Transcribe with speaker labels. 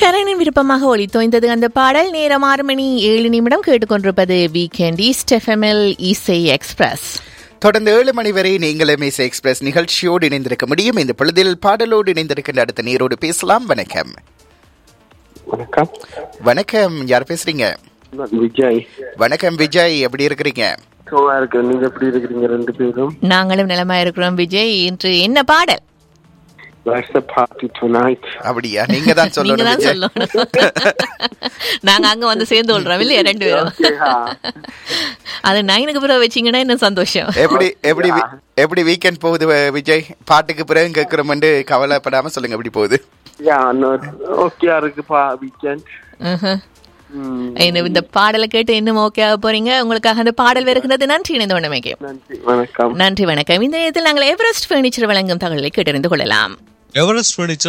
Speaker 1: சரணின் விருப்பமாக ஒளித்தோய்ந்தது அந்த பாடல் நேரம் ஆறு மணி ஏழு நிமிடம் கேட்டுக்கொண்டிருப்பது வீக்கெண்ட் ஈஸ்ட் எஃப்எம்எல் இசை எக்ஸ்பிரஸ்
Speaker 2: தொடர்ந்து ஏழு மணி வரை நீங்களும் இசை எக்ஸ்பிரஸ் நிகழ்ச்சியோடு இணைந்திருக்க முடியும் இந்த பொழுதில் பாடலோடு இணைந்திருக்கின்ற அடுத்த நீரோடு பேசலாம் வணக்கம்
Speaker 3: வணக்கம்
Speaker 2: வணக்கம் யார் பேசுறீங்க
Speaker 3: நான் விஜய்
Speaker 2: வணக்கம் விஜய் எப்படி இருக்கிறீங்க
Speaker 3: சும்மா இருக்கு நீங்க எப்படி இருக்கிறீங்க ரெண்டு பேரும்
Speaker 1: நாங்களும் நிலமா இருக்கிறோம் விஜய் இன்று என்ன பாடல்
Speaker 3: Where's the party tonight?
Speaker 2: அப்படியா நீங்க தான்
Speaker 1: நீங்க
Speaker 2: சொல்லணும்
Speaker 1: தான்
Speaker 2: விஜய்
Speaker 1: சொல்லணும் நாங்க அங்க வந்து சேர்ந்து கொள்றோம் இல்லையா ரெண்டு பேரும்
Speaker 3: Okay, ஆ.
Speaker 1: அது நைனுக்கு பிறகு வச்சீங்கன்னா இன்னும் சந்தோஷம்
Speaker 2: எப்படி எப்படி வி- எப்படி வீக்கெண்ட் போகுது வ- விஜய் பாட்டுக்கு பிறகு கேட்கிறோம்னு கவலைப்படாம சொல்லுங்க எப்படி போகுது
Speaker 3: Yeah, no, okay ஆ இருக்குப்பா weekend.
Speaker 1: ம்ஹும்.
Speaker 3: ம்,
Speaker 1: இந்த- இந்த பாடலை கேட்டு இன்னும் ஓகே ஆக போறீங்க உங்களுக்காக அந்த பாடல் வருகிறது நன்றி இணைந்த உடமைக்கு
Speaker 3: நன்றி வணக்கம்
Speaker 1: நன்றி வணக்கம் இந்த நேரத்தில் நாங்கள் எவரெஸ்ட் பர்னிச்சர் வழங்கும் தகவலை கேட்டறிந்து கொள்ளலாம்
Speaker 4: எவரெஸ்ட் ஃபர்னிச்சர்